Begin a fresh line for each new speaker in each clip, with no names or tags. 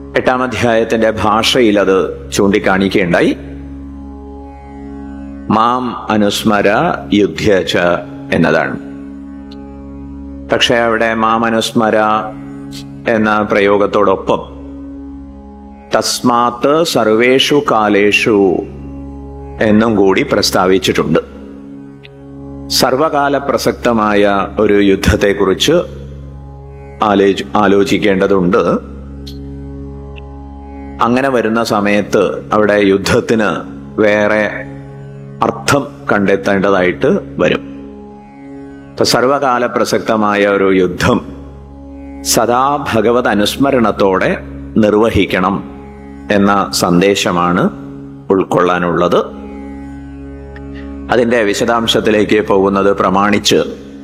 എട്ടാം അധ്യായത്തിന്റെ ഭാഷയിൽ അത് ചൂണ്ടിക്കാണിക്കുകയുണ്ടായി മാം അനുസ്മര യുദ്ധ്യച്ച എന്നതാണ് പക്ഷെ അവിടെ മാം അനുസ്മര എന്ന പ്രയോഗത്തോടൊപ്പം തസ്മാത്ത് സർവേഷു കാലേഷു എന്നും കൂടി പ്രസ്താവിച്ചിട്ടുണ്ട് സർവകാല പ്രസക്തമായ ഒരു യുദ്ധത്തെക്കുറിച്ച് ആലോചി ആലോചിക്കേണ്ടതുണ്ട് അങ്ങനെ വരുന്ന സമയത്ത് അവിടെ യുദ്ധത്തിന് വേറെ അർത്ഥം കണ്ടെത്തേണ്ടതായിട്ട് വരും ഇപ്പൊ സർവകാല പ്രസക്തമായ ഒരു യുദ്ധം സദാ ഭഗവത് അനുസ്മരണത്തോടെ നിർവഹിക്കണം എന്ന സന്ദേശമാണ് ഉൾക്കൊള്ളാനുള്ളത് അതിന്റെ വിശദാംശത്തിലേക്ക് പോകുന്നത് പ്രമാണിച്ച്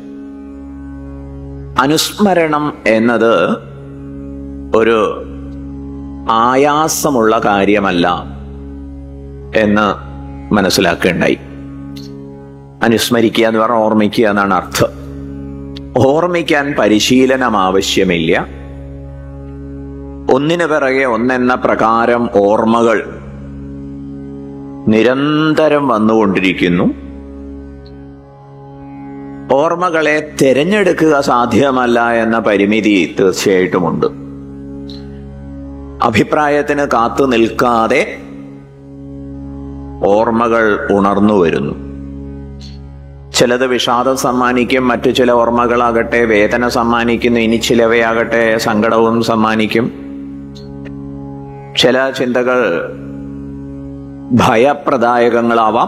അനുസ്മരണം എന്നത് ഒരു ആയാസമുള്ള കാര്യമല്ല എന്ന് മനസ്സിലാക്കേണ്ടായി അനുസ്മരിക്കുക എന്ന് പറഞ്ഞാൽ ഓർമ്മിക്കുക എന്നാണ് അർത്ഥം ഓർമ്മിക്കാൻ പരിശീലനം ആവശ്യമില്ല ഒന്നിനു പിറകെ ഒന്നെന്ന പ്രകാരം ഓർമ്മകൾ നിരന്തരം വന്നുകൊണ്ടിരിക്കുന്നു ഓർമ്മകളെ തിരഞ്ഞെടുക്കുക സാധ്യമല്ല എന്ന പരിമിതി തീർച്ചയായിട്ടുമുണ്ട് അഭിപ്രായത്തിന് കാത്തു നിൽക്കാതെ ഓർമ്മകൾ ഉണർന്നു വരുന്നു ചിലത് വിഷാദം സമ്മാനിക്കും മറ്റു ചില ഓർമ്മകളാകട്ടെ വേദന സമ്മാനിക്കുന്നു ഇനി ചിലവയാകട്ടെ സങ്കടവും സമ്മാനിക്കും ചില ചിന്തകൾ ഭയപ്രദായകങ്ങളാവാം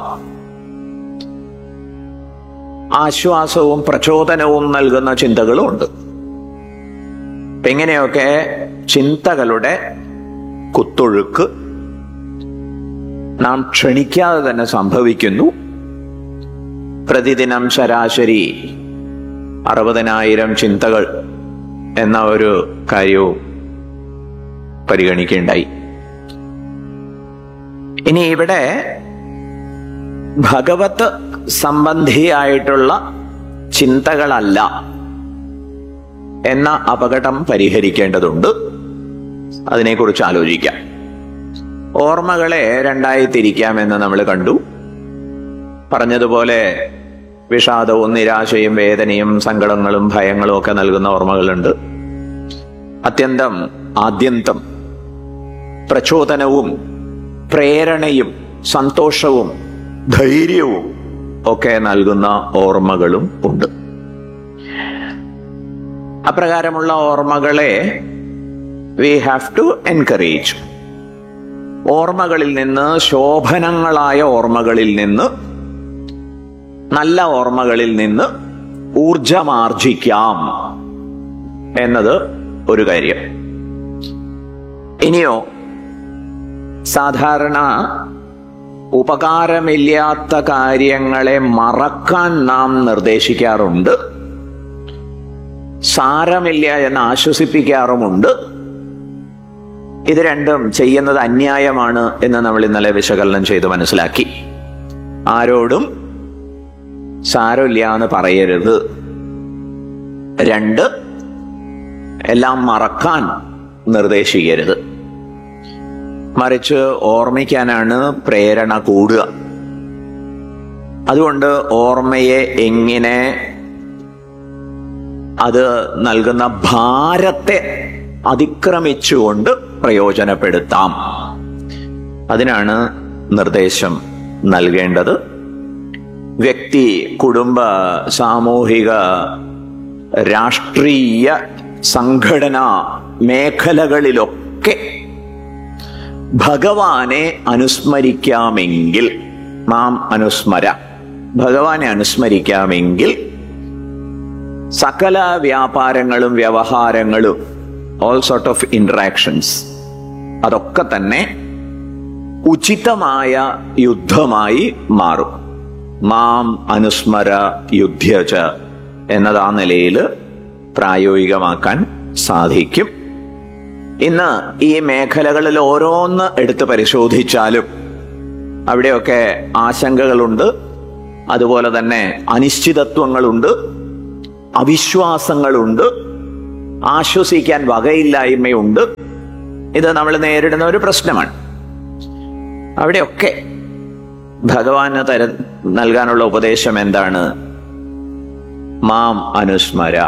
ആശ്വാസവും പ്രചോദനവും നൽകുന്ന ചിന്തകളും ഉണ്ട് ഇങ്ങനെയൊക്കെ ചിന്തകളുടെ കുത്തൊഴുക്ക് നാം ക്ഷണിക്കാതെ തന്നെ സംഭവിക്കുന്നു പ്രതിദിനം ശരാശരി അറുപതിനായിരം ചിന്തകൾ എന്ന ഒരു കാര്യവും പരിഗണിക്കുകയുണ്ടായി ഇനി ഇവിടെ ഭഗവത് സംബന്ധിയായിട്ടുള്ള ചിന്തകളല്ല എന്ന അപകടം പരിഹരിക്കേണ്ടതുണ്ട് അതിനെക്കുറിച്ച് ആലോചിക്കാം ഓർമ്മകളെ രണ്ടായി തിരിക്കാമെന്ന് നമ്മൾ കണ്ടു പറഞ്ഞതുപോലെ വിഷാദവും നിരാശയും വേദനയും സങ്കടങ്ങളും ഭയങ്ങളും ഒക്കെ നൽകുന്ന ഓർമ്മകളുണ്ട് അത്യന്തം ആദ്യന്തം പ്രചോദനവും പ്രേരണയും സന്തോഷവും ധൈര്യവും ഒക്കെ നൽകുന്ന ഓർമ്മകളും ഉണ്ട് അപ്രകാരമുള്ള ഓർമ്മകളെ വി ഹാവ് ടു എൻകറേജ് ഓർമ്മകളിൽ നിന്ന് ശോഭനങ്ങളായ ഓർമ്മകളിൽ നിന്ന് നല്ല ഓർമ്മകളിൽ നിന്ന് ഊർജമാർജിക്കാം എന്നത് ഒരു കാര്യം ഇനിയോ സാധാരണ ഉപകാരമില്ലാത്ത കാര്യങ്ങളെ മറക്കാൻ നാം നിർദ്ദേശിക്കാറുണ്ട് സാരമില്ല എന്ന് ആശ്വസിപ്പിക്കാറുമുണ്ട് ഇത് രണ്ടും ചെയ്യുന്നത് അന്യായമാണ് എന്ന് നമ്മൾ ഇന്നലെ വിശകലനം ചെയ്ത് മനസ്സിലാക്കി ആരോടും സാരമില്ല എന്ന് പറയരുത് രണ്ട് എല്ലാം മറക്കാൻ നിർദ്ദേശിക്കരുത് മറിച്ച് ഓർമ്മിക്കാനാണ് പ്രേരണ കൂടുക അതുകൊണ്ട് ഓർമ്മയെ എങ്ങനെ അത് നൽകുന്ന ഭാരത്തെ അതിക്രമിച്ചുകൊണ്ട് പ്രയോജനപ്പെടുത്താം അതിനാണ് നിർദ്ദേശം നൽകേണ്ടത് വ്യക്തി കുടുംബ സാമൂഹിക രാഷ്ട്രീയ സംഘടന മേഖലകളിലൊക്കെ ഭഗവാനെ അനുസ്മരിക്കാമെങ്കിൽ നാം അനുസ്മര ഭഗവാനെ അനുസ്മരിക്കാമെങ്കിൽ സകല വ്യാപാരങ്ങളും വ്യവഹാരങ്ങളും ഓൾ സോർട്ട് ഓഫ് ഇന്ററാക്ഷൻസ് അതൊക്കെ തന്നെ ഉചിതമായ യുദ്ധമായി മാറും മാം അനുസ്മര യുദ്ധ്യച എന്നത് ആ നിലയിൽ പ്രായോഗികമാക്കാൻ സാധിക്കും ഇന്ന് ഈ മേഖലകളിൽ ഓരോന്ന് എടുത്ത് പരിശോധിച്ചാലും അവിടെയൊക്കെ ആശങ്കകളുണ്ട് അതുപോലെ തന്നെ അനിശ്ചിതത്വങ്ങളുണ്ട് അവിശ്വാസങ്ങളുണ്ട് ആശ്വസിക്കാൻ വകയില്ലായ്മയുണ്ട് ഇത് നമ്മൾ നേരിടുന്ന ഒരു പ്രശ്നമാണ് അവിടെയൊക്കെ ഭഗവാന് തര നൽകാനുള്ള ഉപദേശം എന്താണ് മാം അനുസ്മര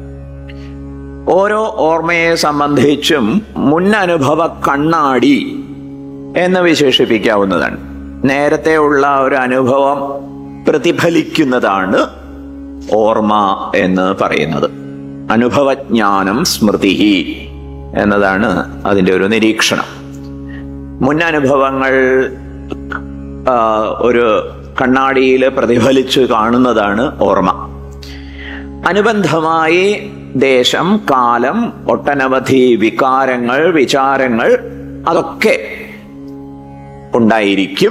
ഓരോ ഓർമ്മയെ സംബന്ധിച്ചും മുൻ അനുഭവ കണ്ണാടി എന്ന് വിശേഷിപ്പിക്കാവുന്നതാണ് നേരത്തെ ഉള്ള ഒരു അനുഭവം പ്രതിഫലിക്കുന്നതാണ് ഓർമ്മ എന്ന് പറയുന്നത് അനുഭവജ്ഞാനം സ്മൃതി എന്നതാണ് അതിൻ്റെ ഒരു നിരീക്ഷണം മുൻ അനുഭവങ്ങൾ ആ, ഒരു കണ്ണാടിയിൽ പ്രതിഫലിച്ച് കാണുന്നതാണ് ഓർമ്മ അനുബന്ധമായി ദേശം കാലം ഒട്ടനവധി വികാരങ്ങൾ വിചാരങ്ങൾ അതൊക്കെ ഉണ്ടായിരിക്കും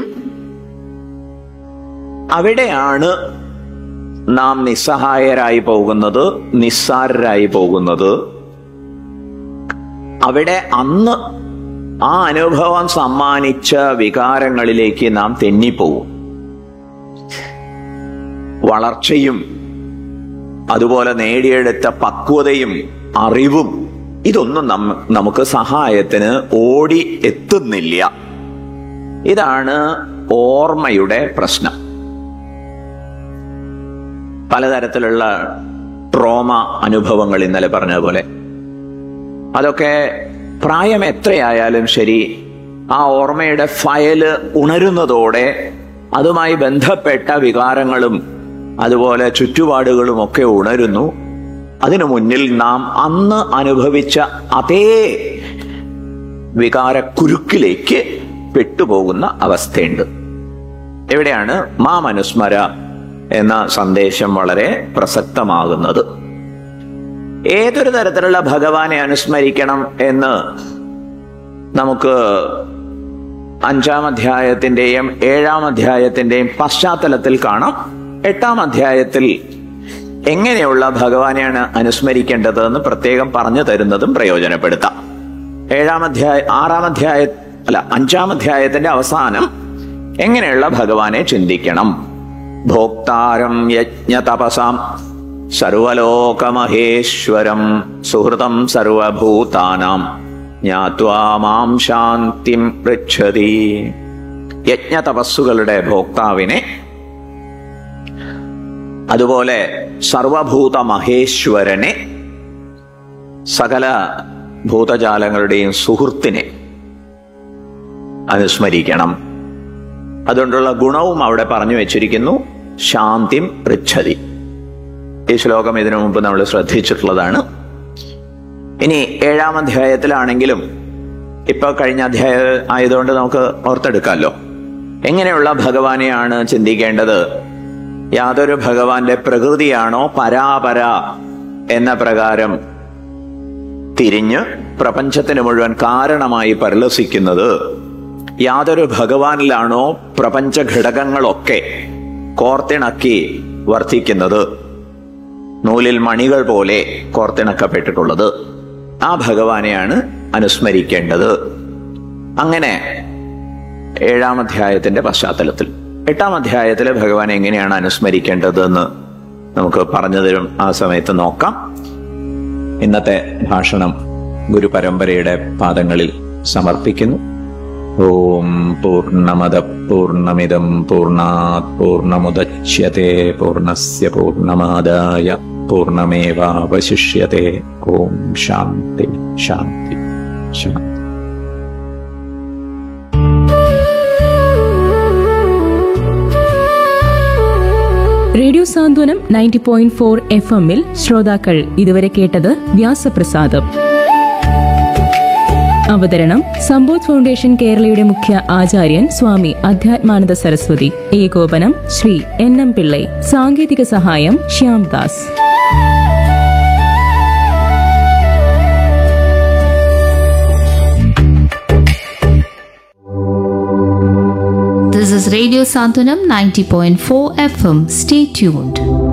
അവിടെയാണ് നാം നിസ്സഹായരായി പോകുന്നത് നിസ്സാരരായി പോകുന്നത് അവിടെ അന്ന് ആ അനുഭവം സമ്മാനിച്ച വികാരങ്ങളിലേക്ക് നാം തെന്നിപ്പോവും വളർച്ചയും അതുപോലെ നേടിയെടുത്ത പക്വതയും അറിവും ഇതൊന്നും നം നമുക്ക് സഹായത്തിന് ഓടി എത്തുന്നില്ല ഇതാണ് ഓർമ്മയുടെ പ്രശ്നം പലതരത്തിലുള്ള ട്രോമ അനുഭവങ്ങൾ ഇന്നലെ പറഞ്ഞതുപോലെ അതൊക്കെ പ്രായം എത്രയായാലും ശരി ആ ഓർമ്മയുടെ ഫയല് ഉണരുന്നതോടെ അതുമായി ബന്ധപ്പെട്ട വികാരങ്ങളും അതുപോലെ ചുറ്റുപാടുകളും ഒക്കെ ഉണരുന്നു അതിനു മുന്നിൽ നാം അന്ന് അനുഭവിച്ച അതേ വികാരക്കുരുക്കിലേക്ക് പെട്ടുപോകുന്ന അവസ്ഥയുണ്ട് എവിടെയാണ് മാം അനുസ്മര എന്ന സന്ദേശം വളരെ പ്രസക്തമാകുന്നത് ഏതൊരു തരത്തിലുള്ള ഭഗവാനെ അനുസ്മരിക്കണം എന്ന് നമുക്ക് അഞ്ചാം അധ്യായത്തിന്റെയും ഏഴാം അധ്യായത്തിന്റെയും പശ്ചാത്തലത്തിൽ കാണാം എട്ടാം അധ്യായത്തിൽ എങ്ങനെയുള്ള ഭഗവാനെയാണ് അനുസ്മരിക്കേണ്ടത് എന്ന് പ്രത്യേകം പറഞ്ഞു തരുന്നതും പ്രയോജനപ്പെടുത്താം ഏഴാം അധ്യായ ആറാം അധ്യായ അല്ല അഞ്ചാം അധ്യായത്തിന്റെ അവസാനം എങ്ങനെയുള്ള ഭഗവാനെ ചിന്തിക്കണം ഭോക്താരം യജ്ഞ തപസാം സർവലോകമഹേശ്വരം സുഹൃതം സർവഭൂതാനാം ജ്ഞാത്വാ മാം ശാന്തിം പൃച്ഛതി യജ്ഞ തപസ്സുകളുടെ ഭോക്താവിനെ അതുപോലെ സർവഭൂത മഹേശ്വരനെ സകല ഭൂതജാലങ്ങളുടെയും സുഹൃത്തിനെ അനുസ്മരിക്കണം അതുകൊണ്ടുള്ള ഗുണവും അവിടെ പറഞ്ഞു വെച്ചിരിക്കുന്നു ശാന്തിം പൃച്ഛതി ഈ ശ്ലോകം ഇതിനു മുമ്പ് നമ്മൾ ശ്രദ്ധിച്ചിട്ടുള്ളതാണ് ഇനി ഏഴാം അധ്യായത്തിലാണെങ്കിലും ഇപ്പൊ കഴിഞ്ഞ അധ്യായം ആയതുകൊണ്ട് നമുക്ക് ഓർത്തെടുക്കാമല്ലോ എങ്ങനെയുള്ള ഭഗവാനെയാണ് ചിന്തിക്കേണ്ടത് യാതൊരു ഭഗവാന്റെ പ്രകൃതിയാണോ പരാപര എന്ന പ്രകാരം തിരിഞ്ഞ് പ്രപഞ്ചത്തിന് മുഴുവൻ കാരണമായി പരിലസിക്കുന്നത് യാതൊരു ഭഗവാനിലാണോ പ്രപഞ്ച ഘടകങ്ങളൊക്കെ കോർത്തിണക്കി വർദ്ധിക്കുന്നത് നൂലിൽ മണികൾ പോലെ കോർത്തിണക്കപ്പെട്ടിട്ടുള്ളത് ആ ഭഗവാനെയാണ് അനുസ്മരിക്കേണ്ടത് അങ്ങനെ ഏഴാം അധ്യായത്തിന്റെ പശ്ചാത്തലത്തിൽ എട്ടാം അധ്യായത്തിലെ ഭഗവാൻ എങ്ങനെയാണ് അനുസ്മരിക്കേണ്ടതെന്ന് നമുക്ക് പറഞ്ഞു തരും ആ സമയത്ത് നോക്കാം ഇന്നത്തെ ഭാഷണം ഗുരുപരമ്പരയുടെ പാദങ്ങളിൽ സമർപ്പിക്കുന്നു ഓം പൂർണ്ണമദ പൂർണ്ണമിദം പൂർണ്ണാത് പൂർണ്ണമുദച്യത്തെ പൂർണ്ണസ്യ പൂർണ്ണമാദായ പൂർണ്ണമേവാവശിഷ്യത്തെ ഓം ശാന്തി ശാന്തി ശാന്തി
radio Santhwanam ninety point four F എമ്മിൽ ശ്രോതാക്കൾ ഇതുവരെ കേട്ടത് വ്യാസപ്രസാദം അവതരണം സമ്പോധ് ഫൗണ്ടേഷൻ കേരളയുടെ മുഖ്യ ആചാര്യൻ സ്വാമി അധ്യാത്മാനന്ദ സരസ്വതി ഏകോപനം ശ്രീ എൻ എം പിള്ളൈ സാങ്കേതിക സഹായം Shyam Das
This is Radio Santanam 90.4 FM. Stay tuned.